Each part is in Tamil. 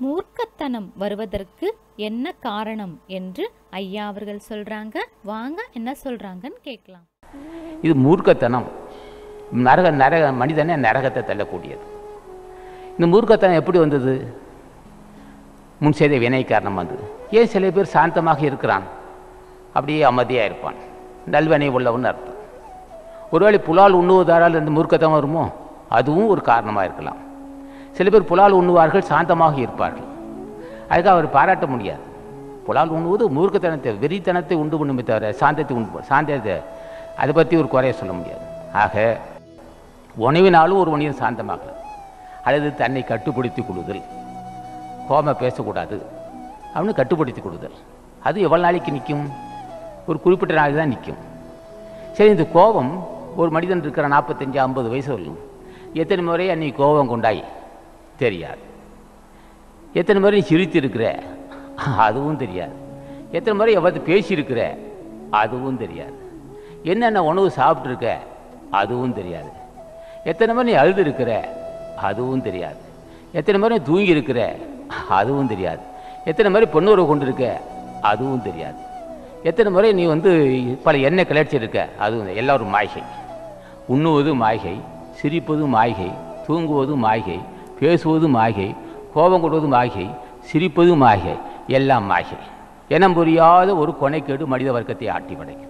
மூர்க்கத்தனம் வருவதற்கு என்ன காரணம் என்று ஐயா அவர்கள் சொல்றாங்க வாங்க என்ன சொல்றாங்கன்னு கேட்கலாம் இது மூர்க்கத்தனம் நரக நரக மனிதனை நரகத்தை தள்ளக்கூடியது இந்த மூர்க்கத்தனம் எப்படி வந்தது முன் செய்த வினை காரணம் வந்தது ஏன் சில பேர் சாந்தமாக இருக்கிறான் அப்படியே அமைதியாக இருப்பான் நல்வினை உள்ளவன் அர்த்தம் ஒருவேளை புலால் உண்ணுவதால் இந்த மூர்க்கத்தனம் வருமோ அதுவும் ஒரு காரணமாக இருக்கலாம் சில பேர் புலால் உண்ணுவார்கள் சாந்தமாக இருப்பார்கள் அதுக்கு அவர் பாராட்ட முடியாது புலால் உண்ணுவது மூர்க்கத்தனத்தை வெறித்தனத்தை உண்டு பண்ணுமே தவிர சாந்தத்தை உண்டு சாந்தத்தை அதை பற்றி ஒரு குறைய சொல்ல முடியாது ஆக உணவினாலும் ஒரு மனிதன் சாந்தமாகலாம் அல்லது தன்னை கட்டுப்படுத்தி கொள்ளுதல் கோம பேசக்கூடாது அப்படின்னு கட்டுப்படுத்தி கொள்ளுதல் அது எவ்வளோ நாளைக்கு நிற்கும் ஒரு குறிப்பிட்ட நாளைக்கு தான் நிற்கும் சரி இந்த கோபம் ஒரு மனிதன் இருக்கிற நாற்பத்தஞ்சு ஐம்பது வயசு வரலும் எத்தனை முறை நீ கோபம் கொண்டாய் தெரியாது எத்தனை முறை நீ சிரித்து இருக்கிற அதுவும் தெரியாது எத்தனை முறை எவ்வளவு பேசியிருக்கிற அதுவும் தெரியாது என்னென்ன உணவு சாப்பிட்ருக்க அதுவும் தெரியாது எத்தனை முறை நீ அழுது இருக்கிற அதுவும் தெரியாது எத்தனை முறை நீ தூங்கி இருக்கிற அதுவும் தெரியாது எத்தனை முறை பொண்ணுறவு கொண்டு இருக்க அதுவும் தெரியாது எத்தனை முறை நீ வந்து பல எண்ணெய் கிளர்ச்சிருக்க அதுவும் எல்லாரும் மாய்கை உண்ணுவது மாய்கை சிரிப்பது மாய்கை தூங்குவது மாய்கை பேசுவது மாய்கை கோபம் கொள்வது மாய்கை சிரிப்பது மாய்கை எல்லாம் மாய்கை எனம் புரியாத ஒரு கொனைக்கேடு மனித வர்க்கத்தை ஆட்டி படைக்கும்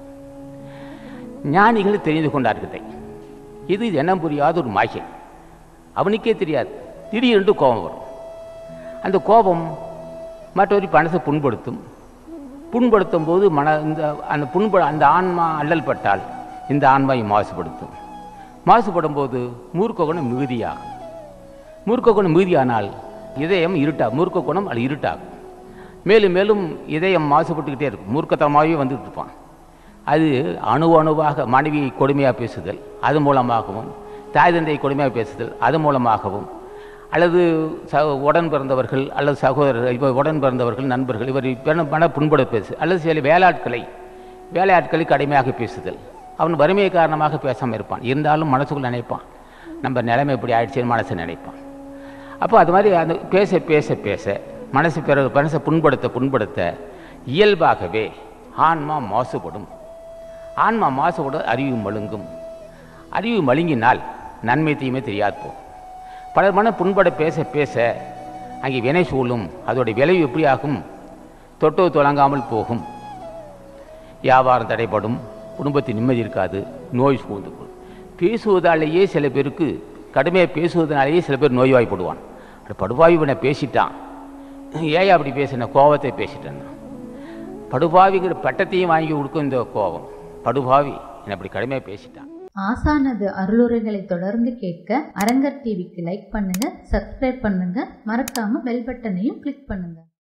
ஞானிகள் தெரிந்து கொண்டார்கிட்ட இது எண்ணம் புரியாத ஒரு மாய்கை அவனுக்கே தெரியாது திடீரென்று கோபம் வரும் அந்த கோபம் மற்றொரு மனசை புண்படுத்தும் புண்படுத்தும் போது மன இந்த அந்த புண்பட அந்த ஆன்மா அல்லல் பட்டால் இந்த ஆன்மாவை மாசுபடுத்தும் மாசுபடும் போது மூர்க்க குணம் மிகுதியாகும் மூர்க்க குணம் மிகுதியானால் இதயம் இருட்டா மூர்க்க குணம் அது இருட்டாகும் மேலும் மேலும் இதயம் மாசுபட்டுக்கிட்டே இருக்கும் மூர்க்கத்தனமாகவே வந்துட்டு இருப்பான் அது அணு அணுவாக மனைவியை கொடுமையாக பேசுதல் அது மூலமாகவும் தாய் தந்தையை கொடுமையாக பேசுதல் அது மூலமாகவும் அல்லது ச உடன் பிறந்தவர்கள் அல்லது சகோதரர்கள் இப்போ உடன் பிறந்தவர்கள் நண்பர்கள் இவர் பெண் மன புண்பட பேசு அல்லது சில வேலையாட்களை வேலையாட்களை கடுமையாக பேசுதல் அவன் வறுமை காரணமாக பேசாமல் இருப்பான் இருந்தாலும் மனசுக்குள்ள நினைப்பான் நம்ம நிலைமை இப்படி ஆயிடுச்சுன்னு மனசை நினைப்பான் அப்போ அது மாதிரி அந்த பேச பேச பேச மனசு பிற மனசை புண்படுத்த புண்படுத்த இயல்பாகவே ஆன்மா மாசுபடும் ஆன்மா மாசுபடும் அறிவு மழுங்கும் அறிவு மழுங்கினால் நன்மை தீமை தெரியாது போகும் பலர் மன புண்பட பேச பேச அங்கே வினை சூழும் அதோடைய விளைவு எப்படி ஆகும் தொட்டோ தொடங்காமல் போகும் வியாபாரம் தடைப்படும் குடும்பத்தில் நிம்மதி இருக்காது நோய் சூழ்ந்து கொள்ளும் பேசுவதாலேயே சில பேருக்கு கடுமையாக பேசுவதனாலேயே சில பேர் நோய்வாய்ப்படுவான் அது படுபாவிவனை பேசிட்டான் ஏன் அப்படி பேசின கோபத்தை பேசிட்டேன் படுபாவிங்கிற பட்டத்தையும் வாங்கி கொடுக்கும் இந்த கோபம் படுபாவி என்னை அப்படி கடுமையாக பேசிட்டான் ஆசானது அருளுரைகளை தொடர்ந்து கேட்க அரங்கர் டிவிக்கு லைக் பண்ணுங்க சப்ஸ்கிரைப் பண்ணுங்க மறக்காம பெல் பட்டனையும் கிளிக் பண்ணுங்க